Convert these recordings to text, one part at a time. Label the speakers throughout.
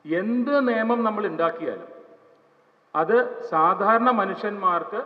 Speaker 1: എന്ത് നിയമം നമ്മൾ ഉണ്ടാക്കിയാലും അത് സാധാരണ മനുഷ്യന്മാർക്ക്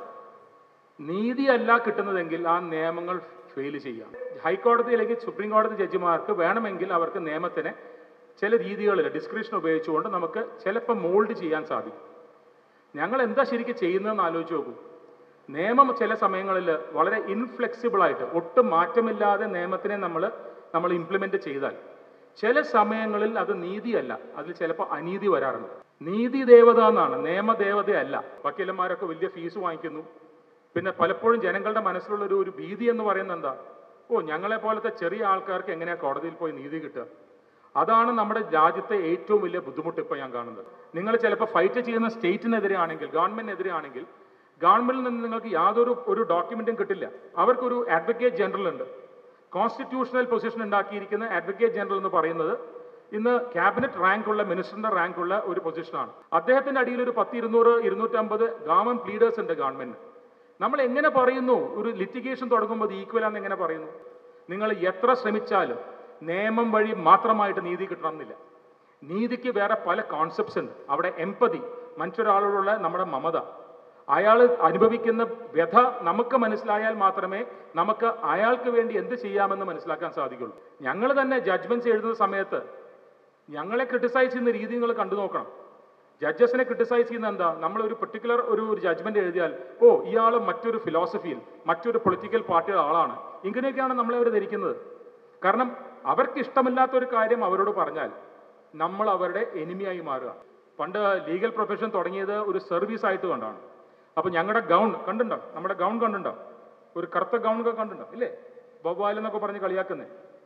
Speaker 1: നീതിയല്ല കിട്ടുന്നതെങ്കിൽ ആ നിയമങ്ങൾ ഫെയിൽ ചെയ്യാം ഹൈക്കോടതി അല്ലെങ്കിൽ സുപ്രീം കോടതി ജഡ്ജിമാർക്ക് വേണമെങ്കിൽ അവർക്ക് നിയമത്തിനെ ചില രീതികളിൽ ഡിസ്ക്രിപ്ഷൻ ഉപയോഗിച്ചുകൊണ്ട് നമുക്ക് ചിലപ്പോൾ മോൾഡ് ചെയ്യാൻ സാധിക്കും ഞങ്ങൾ എന്താ ശരിക്കും ചെയ്യുന്നതെന്ന് ആലോചിച്ച് നോക്കൂ നിയമം ചില സമയങ്ങളിൽ വളരെ ഇൻഫ്ലെക്സിബിൾ ആയിട്ട് ഒട്ടും മാറ്റമില്ലാതെ നിയമത്തിനെ നമ്മൾ നമ്മൾ ഇംപ്ലിമെന്റ് ചെയ്താൽ ചില സമയങ്ങളിൽ അത് നീതിയല്ല അതിൽ ചിലപ്പോൾ അനീതി വരാറുണ്ട് നീതി ദേവത എന്നാണ് നിയമദേവതയല്ല വക്കീലന്മാരൊക്കെ വലിയ ഫീസ് വാങ്ങിക്കുന്നു പിന്നെ പലപ്പോഴും ജനങ്ങളുടെ മനസ്സിലുള്ള ഒരു ഒരു ഭീതി എന്ന് പറയുന്നത് എന്താ ഓ ഞങ്ങളെ പോലത്തെ ചെറിയ ആൾക്കാർക്ക് എങ്ങനെയാ കോടതിയിൽ പോയി നീതി കിട്ടുക അതാണ് നമ്മുടെ രാജ്യത്തെ ഏറ്റവും വലിയ ബുദ്ധിമുട്ട് ഇപ്പോൾ ഞാൻ കാണുന്നത് നിങ്ങൾ ചിലപ്പോൾ ഫൈറ്റ് ചെയ്യുന്ന സ്റ്റേറ്റിനെതിരെ ആണെങ്കിൽ ഗവൺമെന്റിനെതിരെ ആണെങ്കിൽ ഗവൺമെന്റിൽ നിന്ന് നിങ്ങൾക്ക് യാതൊരു ഒരു ഡോക്യുമെന്റും കിട്ടില്ല അവർക്കൊരു അഡ്വക്കേറ്റ് ജനറൽ ഉണ്ട് കോൺസ്റ്റിറ്റ്യൂഷണൽ പൊസിഷൻ ഉണ്ടാക്കിയിരിക്കുന്ന അഡ്വക്കേറ്റ് ജനറൽ എന്ന് പറയുന്നത് ഇന്ന് ക്യാബിനറ്റ് റാങ്കുള്ള മിനിസ്റ്ററിന്റെ റാങ്കുള്ള ഒരു പൊസിഷനാണ് അദ്ദേഹത്തിന്റെ അടിയിൽ ഒരു പത്ത് ഇരുന്നൂറ് ഇരുന്നൂറ്റമ്പത് ഗവൺമെന്റ് ലീഡേഴ്സ് ഉണ്ട് ഗവൺമെന്റ് നമ്മൾ എങ്ങനെ പറയുന്നു ഒരു ലിറ്റിഗേഷൻ തുടങ്ങുമ്പോൾ അത് ഈക്വൽ ആണെന്ന് എങ്ങനെ പറയുന്നു നിങ്ങൾ എത്ര ശ്രമിച്ചാലും നിയമം വഴി മാത്രമായിട്ട് നീതി കിട്ടണമെന്നില്ല നീതിക്ക് വേറെ പല കോൺസെപ്റ്റ്സ് ഉണ്ട് അവിടെ എമ്പതി മറ്റൊരാളോടുള്ള നമ്മുടെ മമത അയാൾ അനുഭവിക്കുന്ന വ്യഥ നമുക്ക് മനസ്സിലായാൽ മാത്രമേ നമുക്ക് അയാൾക്ക് വേണ്ടി എന്ത് ചെയ്യാമെന്ന് മനസ്സിലാക്കാൻ സാധിക്കുള്ളൂ ഞങ്ങൾ തന്നെ ജഡ്ജ്മെന്റ്സ് എഴുതുന്ന സമയത്ത് ഞങ്ങളെ ക്രിട്ടിസൈസ് ചെയ്യുന്ന രീതി നിങ്ങൾ കണ്ടു നോക്കണം ജഡ്ജസിനെ ക്രിട്ടിസൈസ് ചെയ്യുന്ന എന്താ നമ്മൾ ഒരു പെർട്ടിക്കുലർ ഒരു ഒരു ജഡ്ജ്മെന്റ് എഴുതിയാൽ ഓ ഇയാൾ മറ്റൊരു ഫിലോസഫിയിൽ മറ്റൊരു പൊളിറ്റിക്കൽ പാർട്ടിയുടെ ആളാണ് ഇങ്ങനെയൊക്കെയാണ് നമ്മളെ അവർ ധരിക്കുന്നത് കാരണം അവർക്ക് ഇഷ്ടമില്ലാത്ത ഒരു കാര്യം അവരോട് പറഞ്ഞാൽ നമ്മൾ അവരുടെ എനിമിയായി മാറുക പണ്ട് ലീഗൽ പ്രൊഫഷൻ തുടങ്ങിയത് ഒരു സർവീസ് ആയിട്ട് കണ്ടാണ് അപ്പൊ ഞങ്ങളുടെ ഗൗൺ കണ്ടുണ്ടോ നമ്മുടെ ഗൗൺ കണ്ടുണ്ടോ ഒരു കറുത്ത ഗൗൺ ഒക്കെ കണ്ടുണ്ടോ ഇല്ലേ ബൊബാൽ എന്നൊക്കെ പറഞ്ഞ് കളിയാക്കുന്നേ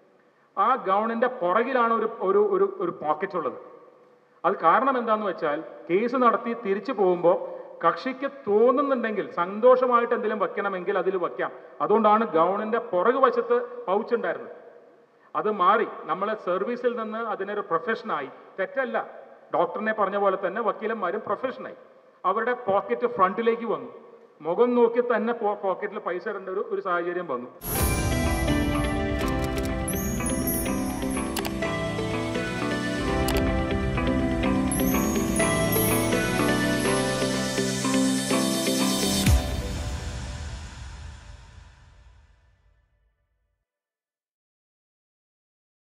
Speaker 1: ആ ഗൗണിന്റെ പുറകിലാണ് ഒരു ഒരു ഒരു ഒരു പോക്കറ്റ് ഉള്ളത് അത് കാരണം എന്താന്ന് വെച്ചാൽ കേസ് നടത്തി തിരിച്ചു പോകുമ്പോൾ കക്ഷിക്ക് തോന്നുന്നുണ്ടെങ്കിൽ സന്തോഷമായിട്ട് എന്തെങ്കിലും വെക്കണമെങ്കിൽ അതിൽ വെക്കാം അതുകൊണ്ടാണ് ഗൗണിന്റെ പുറകു വശത്ത് പൗച്ച് ഉണ്ടായിരുന്നത് അത് മാറി നമ്മളെ സർവീസിൽ നിന്ന് അതിനൊരു പ്രൊഫഷനായി തെറ്റല്ല ഡോക്ടറിനെ പറഞ്ഞ പോലെ തന്നെ വക്കീലന്മാരും പ്രൊഫഷനായി അവരുടെ പോക്കറ്റ് ഫ്രണ്ടിലേക്ക് വന്നു മുഖം നോക്കി തന്നെ പോക്കറ്റിൽ പൈസ ഇടേണ്ട ഒരു ഒരു സാഹചര്യം വന്നു